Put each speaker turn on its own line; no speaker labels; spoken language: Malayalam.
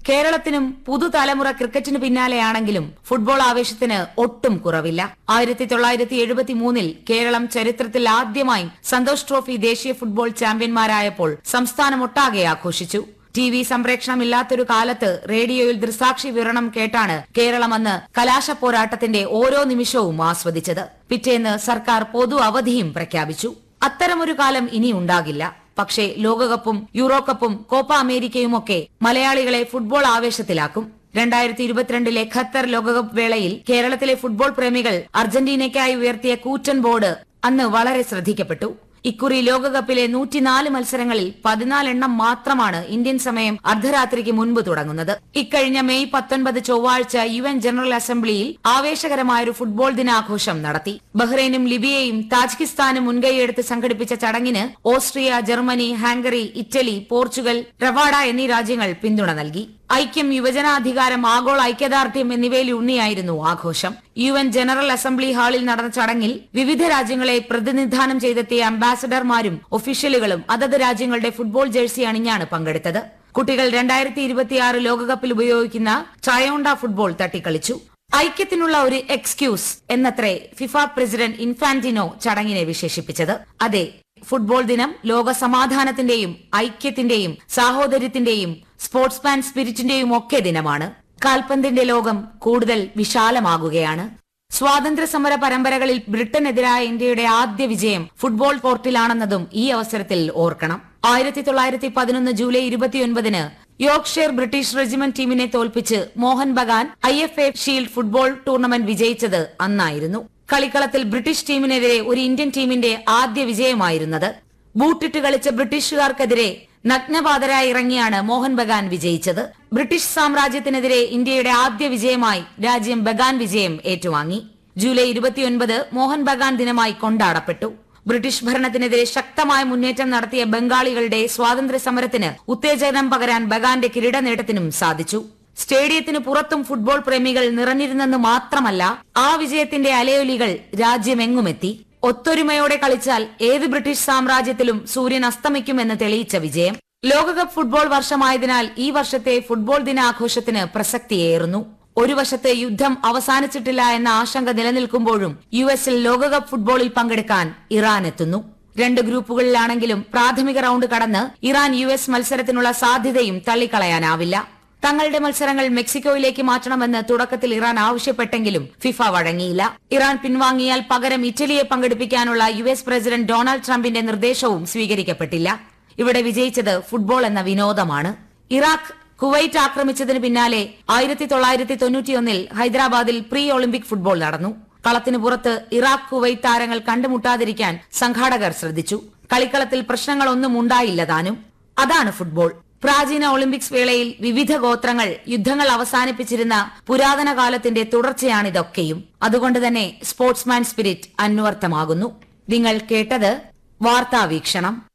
കേരളത്തിനും പുതുതലമുറ ക്രിക്കറ്റിന് പിന്നാലെയാണെങ്കിലും ഫുട്ബോൾ ആവേശത്തിന് ഒട്ടും കുറവില്ല ആയിരത്തി തൊള്ളായിരത്തി എഴുപത്തി മൂന്നിൽ കേരളം ചരിത്രത്തിൽ ആദ്യമായി സന്തോഷ് ട്രോഫി ദേശീയ ഫുട്ബോൾ ചാമ്പ്യന്മാരായപ്പോൾ സംസ്ഥാനമൊട്ടാകെ ആഘോഷിച്ചു ടി വി സംപ്രേഷണമില്ലാത്തൊരു കാലത്ത് റേഡിയോയിൽ ദൃസാക്ഷി വിവരണം കേട്ടാണ് കേരളം അന്ന് കലാശ പോരാട്ടത്തിന്റെ ഓരോ നിമിഷവും ആസ്വദിച്ചത് പിറ്റേന്ന് സർക്കാർ പൊതു അവധിയും പ്രഖ്യാപിച്ചു അത്തരമൊരു കാലം ഇനി ഉണ്ടാകില്ല പക്ഷേ ലോകകപ്പും യൂറോ കപ്പും കോപ്പ അമേരിക്കയുമൊക്കെ മലയാളികളെ ഫുട്ബോൾ ആവേശത്തിലാക്കും രണ്ടായിരത്തി ഇരുപത്തിരണ്ടിലെ ഖത്തർ ലോകകപ്പ് വേളയിൽ കേരളത്തിലെ ഫുട്ബോൾ പ്രേമികൾ അർജന്റീനയ്ക്കായി ഉയർത്തിയ കൂറ്റൻ ബോർഡ് അന്ന് വളരെ ശ്രദ്ധിക്കപ്പെട്ടു ഇക്കുറി ലോകകപ്പിലെ നൂറ്റിനാല് മത്സരങ്ങളിൽ പതിനാലെണ്ണം മാത്രമാണ് ഇന്ത്യൻ സമയം അർദ്ധരാത്രിക്ക് മുൻപ് തുടങ്ങുന്നത് ഇക്കഴിഞ്ഞ മെയ് പത്തൊൻപത് ചൊവ്വാഴ്ച യു എൻ ജനറൽ അസംബ്ലിയിൽ ആവേശകരമായൊരു ഫുട്ബോൾ ദിനാഘോഷം നടത്തി ബഹ്റൈനും ലിബിയയും താജിക്കിസ്ഥാനും മുൻകൈയെടുത്ത് സംഘടിപ്പിച്ച ചടങ്ങിന് Austria Germany Hungary Italy Portugal Rwanda എന്നീ രാജ്യങ്ങൾ പിന്തുണ നൽകി ഐക്യം യുവജനാധികാരം ആഗോള ഐക്യദാർഢ്യം എന്നിവയിലൂന്നിയായിരുന്നു ആഘോഷം യു എൻ ജനറൽ അസംബ്ലി ഹാളിൽ നടന്ന ചടങ്ങിൽ വിവിധ രാജ്യങ്ങളെ പ്രതിനിധാനം ചെയ്തെത്തിയ അംബാസഡർമാരും ഒഫീഷ്യലുകളും അതത് രാജ്യങ്ങളുടെ ഫുട്ബോൾ ജേഴ്സി അണിഞ്ഞാണ് പങ്കെടുത്തത് കുട്ടികൾ രണ്ടായിരത്തി ഇരുപത്തിയാറ് ലോകകപ്പിൽ ഉപയോഗിക്കുന്ന ട്രയോണ്ട ഫുട്ബോൾ തട്ടിക്കളിച്ചു ഐക്യത്തിനുള്ള ഒരു എക്സ്ക്യൂസ് എന്നത്രേ ഫിഫ പ്രസിഡന്റ് ഇൻഫാന്റിനോ ചടങ്ങിനെ വിശേഷിപ്പിച്ചത് അതെ ഫുട്ബോൾ ദിനം ലോക സമാധാനത്തിന്റെയും ഐക്യത്തിന്റെയും സാഹോദര്യത്തിന്റെയും സ്പോർട്സ്മാൻ സ്പിരിറ്റിന്റെയും ഒക്കെ ദിനമാണ് കാൽപന്തിന്റെ ലോകം കൂടുതൽ വിശാലമാകുകയാണ് സ്വാതന്ത്ര്യ സമര പരമ്പരകളിൽ ബ്രിട്ടനെതിരായ ഇന്ത്യയുടെ ആദ്യ വിജയം ഫുട്ബോൾ കോർട്ടിലാണെന്നതും ഈ അവസരത്തിൽ ഓർക്കണം ആയിരത്തി തൊള്ളായിരത്തി പതിനൊന്ന് ജൂലൈ ഇരുപത്തിയൊൻപതിന് യോർക്ക്ഷയർ ബ്രിട്ടീഷ് റെജിമെന്റ് ടീമിനെ തോൽപ്പിച്ച് Mohun Bagan I F A shield football tournament വിജയിച്ചത് അന്നായിരുന്നു കളിക്കളത്തിൽ ബ്രിട്ടീഷ് ടീമിനെതിരെ ഒരു ഇന്ത്യൻ ടീമിന്റെ ആദ്യ വിജയമായിരുന്നത് ബൂട്ടിട്ട് കളിച്ച ബ്രിട്ടീഷുകാർക്കെതിരെ നഗ്നപാതരായി ഇറങ്ങിയാണ് മോഹൻ ബഗാൻ വിജയിച്ചത് ബ്രിട്ടീഷ് സാമ്രാജ്യത്തിനെതിരെ ഇന്ത്യയുടെ ആദ്യ വിജയമായി രാജ്യം ബഗാൻ വിജയം ഏറ്റുവാങ്ങി ജൂലൈ ഇരുപത്തിയൊൻപത് മോഹൻ ബഗാൻ ദിനമായി കൊണ്ടാടപ്പെട്ടു ബ്രിട്ടീഷ് ഭരണത്തിനെതിരെ ശക്തമായ മുന്നേറ്റം നടത്തിയ ബംഗാളികളുടെ സ്വാതന്ത്ര്യ സമരത്തിന് ഉത്തേജനം പകരാൻ ബഗാന്റെ കിരീട നേട്ടത്തിനും സാധിച്ചു സ്റ്റേഡിയത്തിന് പുറത്തും ഫുട്ബോൾ പ്രേമികൾ നിറഞ്ഞിരുന്നെന്ന് മാത്രമല്ല ആ വിജയത്തിന്റെ അലയൊലികൾ രാജ്യമെങ്ങുമെത്തി ഒത്തൊരുമയോടെ കളിച്ചാൽ ഏത് ബ്രിട്ടീഷ് സാമ്രാജ്യത്തിലും സൂര്യൻ അസ്തമിക്കുമെന്ന് തെളിയിച്ച വിജയം ലോകകപ്പ് ഫുട്ബോൾ വർഷമായതിനാൽ ഈ വർഷത്തെ ഫുട്ബോൾ ദിനാഘോഷത്തിന് പ്രസക്തിയേറുന്നു ഒരു വശത്ത് യുദ്ധം അവസാനിച്ചിട്ടില്ല എന്ന ആശങ്ക നിലനിൽക്കുമ്പോഴും യു എസിൽ ലോകകപ്പ് ഫുട്ബോളിൽ പങ്കെടുക്കാൻ ഇറാൻ എത്തുന്നു രണ്ട് ഗ്രൂപ്പുകളിലാണെങ്കിലും പ്രാഥമിക റൌണ്ട് കടന്ന് ഇറാൻ യു എസ് മത്സരത്തിനുള്ള സാധ്യതയും തള്ളിക്കളയാനാവില്ല തങ്ങളുടെ മത്സരങ്ങൾ മെക്സിക്കോയിലേക്ക് മാറ്റണമെന്ന് തുടക്കത്തിൽ ഇറാൻ ആവശ്യപ്പെട്ടെങ്കിലും ഫിഫ വഴങ്ങിയില്ല ഇറാൻ പിൻവാങ്ങിയാൽ പകരം ഇറ്റലിയെ പങ്കെടുപ്പിക്കാനുള്ള യു എസ് പ്രസിഡന്റ് ഡൊണാൾഡ് ട്രംപിന്റെ നിർദ്ദേശവും സ്വീകരിക്കപ്പെട്ടില്ല ഇവിടെ വിജയിച്ചത് ഫുട്ബോൾ എന്ന വിനോദമാണ് ഇറാഖ് കുവൈറ്റ് ആക്രമിച്ചതിന് പിന്നാലെ ആയിരത്തി തൊള്ളായിരത്തി തൊണ്ണൂറ്റിയൊന്നിൽ ഹൈദരാബാദിൽ പ്രീ ഒളിമ്പിക് ഫുട്ബോൾ നടന്നു കളത്തിന് പുറത്ത് ഇറാഖ് കുവൈറ്റ് താരങ്ങൾ കണ്ടുമുട്ടാതിരിക്കാൻ സംഘാടകർ ശ്രദ്ധിച്ചു കളിക്കളത്തിൽ പ്രശ്നങ്ങളൊന്നും ഉണ്ടായില്ല താനും അതാണ് ഫുട്ബോൾ പ്രാചീന ഒളിമ്പിക്സ് വേളയിൽ വിവിധ ഗോത്രങ്ങൾ യുദ്ധങ്ങൾ അവസാനിപ്പിച്ചിരുന്ന പുരാതന കാലത്തിന്റെ തുടർച്ചയാണിതൊക്കെയും അതുകൊണ്ട് തന്നെ സ്പോർട്സ്മാൻ സ്പിരിറ്റ് അന്വർത്ഥമാകുന്നു നിങ്ങൾ കേട്ടത് വാർത്താവീക്ഷണം